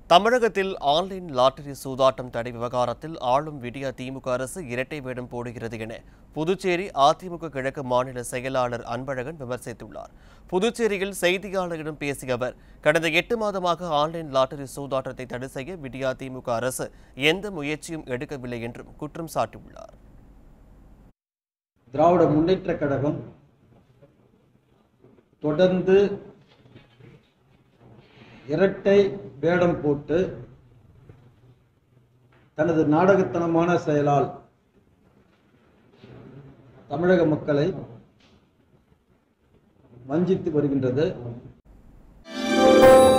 தமிழகத்தில் online lottery சூதாட்டம் தடை விவகாரத்தில் ஆளும் விடியா திமுக அரசு இரட்டை வேடம் போடுகிறது என புதுச்சேரி அதிமுக கிழக்கு மாநில செயலாளர் அன்பழகன் விமர்சித்துள்ளார் புதுச்சேரியில் செய்தியாளர்களிடம் பேசிய அவர் கடந்த எட்டு மாதமாக ஆன்லைன் லாட்டரி சூதாட்டத்தை தடை செய்ய விடியா திமுக அரசு எந்த முயற்சியும் எடுக்கவில்லை என்றும் குற்றம் சாட்டியுள்ளார் திராவிட முன்னேற்றக் கழகம் தொடர்ந்து இரட்டை வேடம் போட்டு தனது நாடகத்தனமான செயலால் தமிழக மக்களை வஞ்சித்து வருகின்றது